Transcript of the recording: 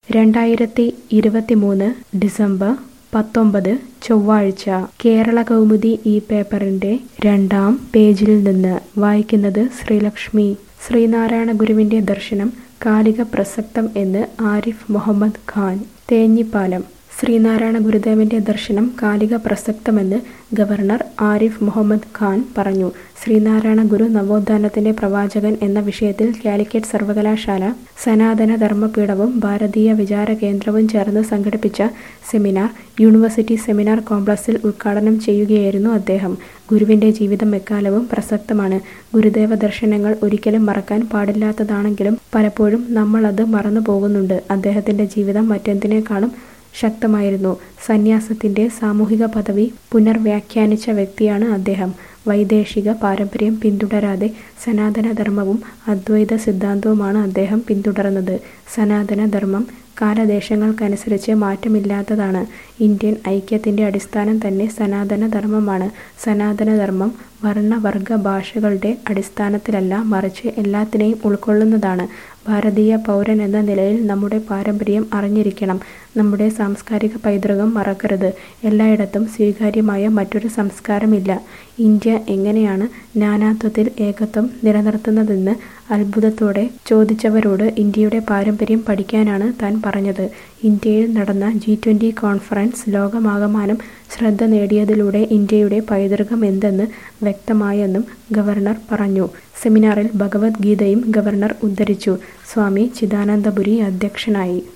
രണ്ടായിരത്തി ഇരുപത്തിമൂന്ന് ഡിസംബർ പത്തൊമ്പത് ചൊവ്വാഴ്ച കേരള കൗമുദി ഈ പേപ്പറിന്റെ രണ്ടാം പേജിൽ നിന്ന് വായിക്കുന്നത് ശ്രീലക്ഷ്മി ശ്രീനാരായണ ഗുരുവിന്റെ ദർശനം കാലിക പ്രസക്തം എന്ന് ആരിഫ് മുഹമ്മദ് ഖാൻ തേഞ്ഞിപ്പാലം ശ്രീനാരായണ ഗുരുദേവന്റെ ദർശനം കാലിക പ്രസക്തമെന്ന് ഗവർണർ ആരിഫ് മുഹമ്മദ് ഖാൻ പറഞ്ഞു ശ്രീനാരായണ ഗുരു നവോത്ഥാനത്തിന്റെ പ്രവാചകൻ എന്ന വിഷയത്തിൽ കാലിക്കറ്റ് സർവകലാശാല സനാതന ധർമ്മപീഠവും ഭാരതീയ വിചാര കേന്ദ്രവും ചേർന്ന് സംഘടിപ്പിച്ച സെമിനാർ യൂണിവേഴ്സിറ്റി സെമിനാർ കോംപ്ലക്സിൽ ഉദ്ഘാടനം ചെയ്യുകയായിരുന്നു അദ്ദേഹം ഗുരുവിന്റെ ജീവിതം എക്കാലവും പ്രസക്തമാണ് ഗുരുദേവ ദർശനങ്ങൾ ഒരിക്കലും മറക്കാൻ പാടില്ലാത്തതാണെങ്കിലും പലപ്പോഴും നമ്മൾ അത് മറന്നു പോകുന്നുണ്ട് അദ്ദേഹത്തിന്റെ ജീവിതം മറ്റെന്തിനേക്കാളും ശക്തമായിരുന്നു സന്യാസത്തിന്റെ സാമൂഹിക പദവി പുനർവ്യാഖ്യാനിച്ച വ്യക്തിയാണ് അദ്ദേഹം വൈദേശിക പാരമ്പര്യം പിന്തുടരാതെ സനാതനധർമ്മവും അദ്വൈത സിദ്ധാന്തവുമാണ് അദ്ദേഹം പിന്തുടർന്നത് സനാതനധർമ്മം കാലദേശങ്ങൾക്കനുസരിച്ച് മാറ്റമില്ലാത്തതാണ് ഇന്ത്യൻ ഐക്യത്തിന്റെ അടിസ്ഥാനം തന്നെ സനാതനധർമ്മമാണ് സനാതനധർമ്മം വർണ്ണവർഗ ഭാഷകളുടെ അടിസ്ഥാനത്തിലല്ല മറിച്ച് എല്ലാത്തിനെയും ഉൾക്കൊള്ളുന്നതാണ് ഭാരതീയ പൗരൻ എന്ന നിലയിൽ നമ്മുടെ പാരമ്പര്യം അറിഞ്ഞിരിക്കണം നമ്മുടെ സാംസ്കാരിക പൈതൃകം മറക്കരുത് എല്ലായിടത്തും സ്വീകാര്യമായ മറ്റൊരു സംസ്കാരമില്ല ഇന്ത്യ എങ്ങനെയാണ് നാനാത്വത്തിൽ ഏകത്വം നിലനിർത്തുന്നതെന്ന് അത്ഭുതത്തോടെ ചോദിച്ചവരോട് ഇന്ത്യയുടെ പാരമ്പര്യം പഠിക്കാനാണ് താൻ പറഞ്ഞത് ഇന്ത്യയിൽ നടന്ന ജി ട്വൻ്റി കോൺഫറൻസ് ലോകമാകമാനം ശ്രദ്ധ നേടിയതിലൂടെ ഇന്ത്യയുടെ പൈതൃകം എന്തെന്ന് വ്യക്തമായെന്നും ഗവർണർ പറഞ്ഞു സെമിനാറിൽ ഭഗവത്ഗീതയും ഗവർണർ ഉദ്ധരിച്ചു സ്വാമി ചിദാനന്ദപുരി അധ്യക്ഷനായി